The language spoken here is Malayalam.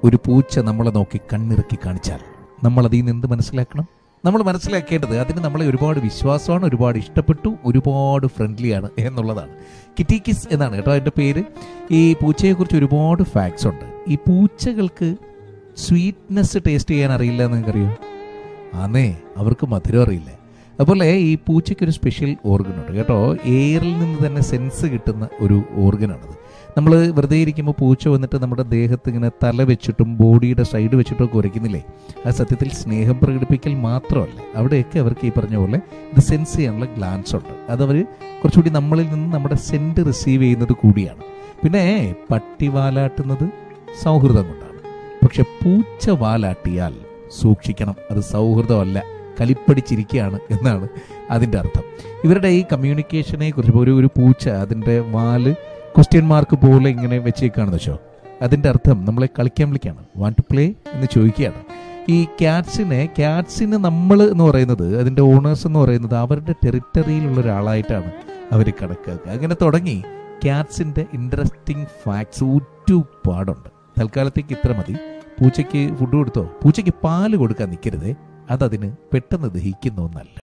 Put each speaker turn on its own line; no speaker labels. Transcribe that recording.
ഒരു പൂച്ച നമ്മളെ നോക്കി കണ്ണിറുക്കി കാണിച്ചാൽ നമ്മൾ അതിൽ നിന്ന് എന്ത് മനസ്സിലാക്കണം നമ്മൾ മനസ്സിലാക്കേണ്ടത് അതിന് നമ്മളെ ഒരുപാട് വിശ്വാസമാണ് ഒരുപാട് ഇഷ്ടപ്പെട്ടു ഒരുപാട് ഫ്രണ്ട്ലിയാണ് എന്നുള്ളതാണ് കിറ്റിക്കിസ് എന്നാണ് കേട്ടോ അതിൻ്റെ പേര് ഈ പൂച്ചയെക്കുറിച്ച് ഒരുപാട് ഫാക്ട്സ് ഉണ്ട് ഈ പൂച്ചകൾക്ക് സ്വീറ്റ്നെസ് ടേസ്റ്റ് ചെയ്യാൻ അറിയില്ല എന്ന് നിങ്ങൾക്കറിയോ ആന്നേ അവർക്ക് മധുരം അറിയില്ല അതുപോലെ ഈ പൂച്ചയ്ക്ക് ഒരു സ്പെഷ്യൽ ഓർഗൻ ഉണ്ട് കേട്ടോ എയറിൽ നിന്ന് തന്നെ സെൻസ് കിട്ടുന്ന ഒരു ഓർഗനാണത് നമ്മൾ വെറുതെ ഇരിക്കുമ്പോൾ പൂച്ച വന്നിട്ട് നമ്മുടെ ദേഹത്ത് ഇങ്ങനെ തല വെച്ചിട്ടും ബോഡിയുടെ സൈഡ് വെച്ചിട്ടും ഒക്കെ ഉരയ്ക്കുന്നില്ലേ അത് സത്യത്തിൽ സ്നേഹം പ്രകടിപ്പിക്കൽ മാത്രമല്ല അവിടെയൊക്കെ അവർക്ക് ഈ പറഞ്ഞ പോലെ ഇത് സെൻസ് ചെയ്യാനുള്ള ഗ്ലാൻസ് ഉണ്ട് അതവർ കുറച്ചുകൂടി നമ്മളിൽ നിന്ന് നമ്മുടെ സെൻറ്റ് റിസീവ് ചെയ്യുന്നത് കൂടിയാണ് പിന്നെ പട്ടി വാലാട്ടുന്നത് സൗഹൃദം കൊണ്ടാണ് പക്ഷെ പൂച്ച വാലാട്ടിയാൽ സൂക്ഷിക്കണം അത് സൗഹൃദമല്ല കലിപ്പടിച്ചിരിക്കുകയാണ് എന്നാണ് അതിൻ്റെ അർത്ഥം ഇവരുടെ ഈ കമ്മ്യൂണിക്കേഷനെ കുറിച്ച് ഒരു ഒരു പൂച്ച അതിൻ്റെ വാല് ക്വസ്റ്റ്യൻ മാർക്ക് പോലെ ഇങ്ങനെ വെച്ചേക്കാണെന്ന് വെച്ചോ അതിൻ്റെ അർത്ഥം നമ്മളെ കളിക്കാൻ വിളിക്കുകയാണ് വാണ്ട് ടു പ്ലേ എന്ന് ചോദിക്കുകയാണ് ഈ ക്യാറ്റ്സിനെ ക്യാറ്റ്സിന് നമ്മൾ എന്ന് പറയുന്നത് അതിൻ്റെ ഓണേഴ്സ് എന്ന് പറയുന്നത് അവരുടെ ടെറിട്ടറിയിലുള്ള ഒരാളായിട്ടാണ് അവർ കണക്കാക്കുക അങ്ങനെ തുടങ്ങി ക്യാറ്റ്സിൻ്റെ ഇൻട്രസ്റ്റിംഗ് ഫാക്ട്സ് ഒരുപാടുണ്ട് തൽക്കാലത്തേക്ക് ഇത്ര മതി പൂച്ചയ്ക്ക് ഫുഡ് കൊടുത്തോ പൂച്ചയ്ക്ക് പാല് കൊടുക്കാൻ നിൽക്കരുതേ അതതിന് പെട്ടെന്ന് ദഹിക്കുന്ന ഒന്നല്ല